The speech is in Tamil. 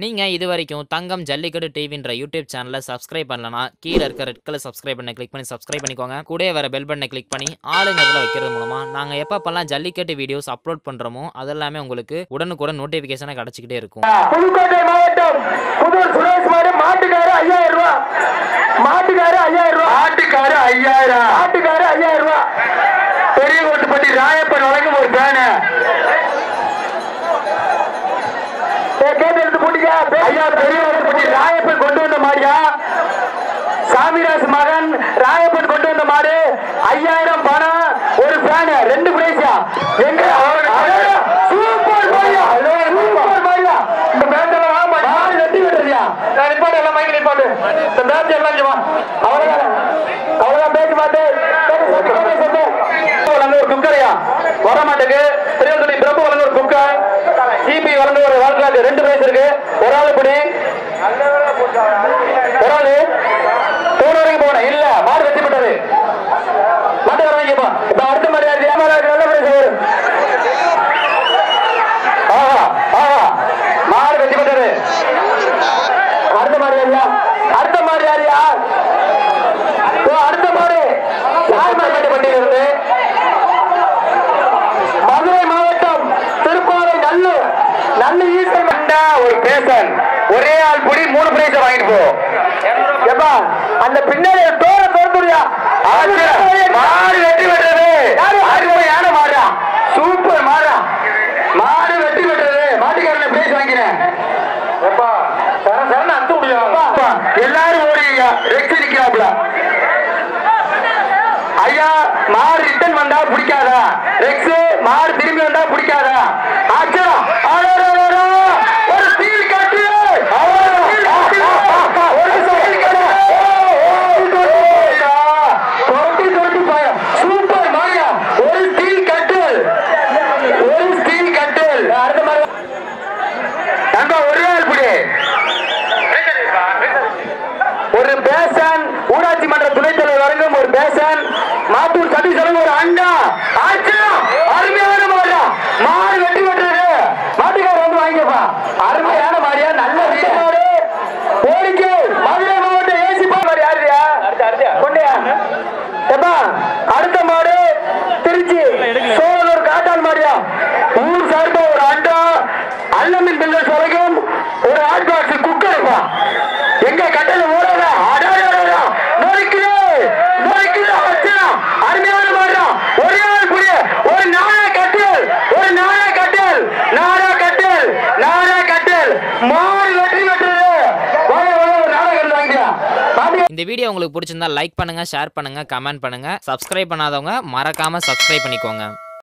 நீங்க இது வரைக்கும் தங்கம் ஜல்லிக்கட்டு டிவின்ற யூடியூப் சேனலை சப்ஸ்கிரைப் பண்ணலனா கீழே இருக்க ரெட் கலர் சப்ஸ்கிரைப் பண்ண கிளிக் பண்ணி சப்ஸ்கிரைப் பண்ணிக்கோங்க கூட வர பெல் பட்டனை கிளிக் பண்ணி ஆளுங்கிறதுல வைக்கிறது மூலமா நாங்க எப்பப்பெல்லாம் ஜல்லிக்கட்டு வீடியோஸ் அப்லோட் பண்றோமோ அதெல்லாமே உங்களுக்கு உடனுக்குடன் நோட்டிபிகேஷனா கிடைச்சிக்கிட்டே இருக்கும் புதுக்கோட்டை மாவட்டம் புதூர் சுரேஷ் மாடு மாட்டுக்காரு ஐயாயிரம் ரூபாய் மாட்டுக்காரு ஐயாயிரம் ரூபாய் மாட்டுக்காரு ஐயாயிரம் மாட்டுக்காரு ஐயாயிரம் ரூபாய் பெரிய கோட்டுப்பட்டி ராயப்பன் வழங்கும் ஒரு பேனு கேட்டு எடுத்து போட்டீங்க ஐயா பெரிய கோட்டுப்பட்டி ராயப்பன் கொண்டு வந்த மாடியா சாமிராஜ் மகன் ராயப்பன் கொண்டு வந்த மாடு ஐயாயிரம் பணம் ஒரு ஃபேன் ரெண்டு பிரைஸா எங்க சூப்பர் மாரியா சூப்பர் மாரியா இந்த மேட்ச் எல்லாம் மாடு வெட்டி விட்டுறியா நான் நிப்பாட்டு எல்லாம் மைக்கு நிப்பாட்டு இந்த மேட்ச் எல்லாம் இங்க வா அவ்வளவுதான் அவ்வளவுதான் பேச்சு மாட்டு வழங்க ஒரு குக்கரையா வர மாட்டேங்குது பெரியவர்களை பிரபு வழங்க ஒரு குக்கர் ஜிபி வழங்க ஒரு வாழ்க்கை ரெண்டு பிரைஸ் இருக்கு ஒரு ஆள் இப்படி ஒரு ஆளு போன வரைக்கும் போனேன் இல்ல மாடு வெட்டி விட்டது மாட்டு வர வைக்கப்பா இப்ப அடுத்த மாதிரி யாரு ஏமாறா நல்ல பிரைஸ் வரும் ஆஹா ஆஹா மாடு வெட்டி விட்டது அடுத்த மாதிரி யாரியா அடுத்த மாதிரி யாரியா ஓ, அடுத்த மாடு யார் மாடு வெட்டப்பட்டிருக்கிறது மதுரை மாவட்டம் திருப்பாறை நல்லூர் நல்ல ஈஸ்வரன் மண்டா ஒரு பேசன் ஒரே ஆள் புடி மூணு பிரைஸ் வாங்கிட்டு போ எப்பா அந்த பின்னாடி தோற தோர்த்துறியா மாடு வெட்டி விடுறது அருமையான மாடா சூப்பர் மாடா மாடு வெட்டி விடுறது மாட்டுக்காரன பிரைஸ் வாங்கினேன் எப்பா சர சரண அத்து முடியும் எல்லாரும் ஓடிங்க ரெக்ஸ் நிக்கிறாப்ல ஐயா மாடு ரிட்டர்ன் வந்தா பிடிக்காதா ரெக்ஸ் மாடு திரும்பி வந்தா பிடிக்காதா ஆச்சா ஒரு ஸ்டீல் கட்டு ஒரு ஸ்டீல் கட்டு தொரட்டி தொரட்டி பாய சூப்பர் மாயா ஒரு ஸ்டீல் கட்டு ஒரு ஸ்டீல் கட்டு அடுத்த மாதிரி நண்பா ஒரு நாள் புடி ஒரு பேசன் ஊராட்சி மன்ற துணைத் தலைவர் வழங்கும் ஒரு பேசன் மாத்தூர் சதீஷ் வழங்கும் ஒரு அண்டா ஆச்சா அருமையான மாடா மாடு வெட்டி வெட்டுறது மாட்டுக்கார வந்து வாங்கிக்கப்பா அருமையான மாடியா நல்ல வீட்டு மாடு கோரிக்கை மதுரை மாவட்ட ஏசி மாடு யாருயா கொண்டையா எப்பா அடுத்த மாடு திருச்சி சோழனூர் காட்டான் மாடியா ஊர் சார்பா ஒரு அண்டா அல்லமின் பில்லர்ஸ் வரைக்கும் ஒரு ஹாட் பாக்ஸ் குக்கர்ப்பா எங்க கட்டல ஓடாத அடாடா நொறுக்குது நொறுக்குது அச்சா அருமையான மாடுறா ஒரே ஆள் புரிய ஒரு நாடா கட்டல் ஒரு நாடா கட்டல் நாடா கட்டல் நாடா கட்டல் மாடு வெற்றி வெட்டுறது வாங்க வாங்க ஒரு நாடா கட்டல் வாங்கிக்கலாம் பாட்டி இந்த வீடியோ உங்களுக்கு பிடிச்சிருந்தா லைக் பண்ணுங்க ஷேர் பண்ணுங்க கமெண்ட் பண்ணுங்க சப்ஸ்கிரைப் பண்ணாதவங்க மறக்காம சப்ஸ்கிரைப் பண்ணிக்கோங்க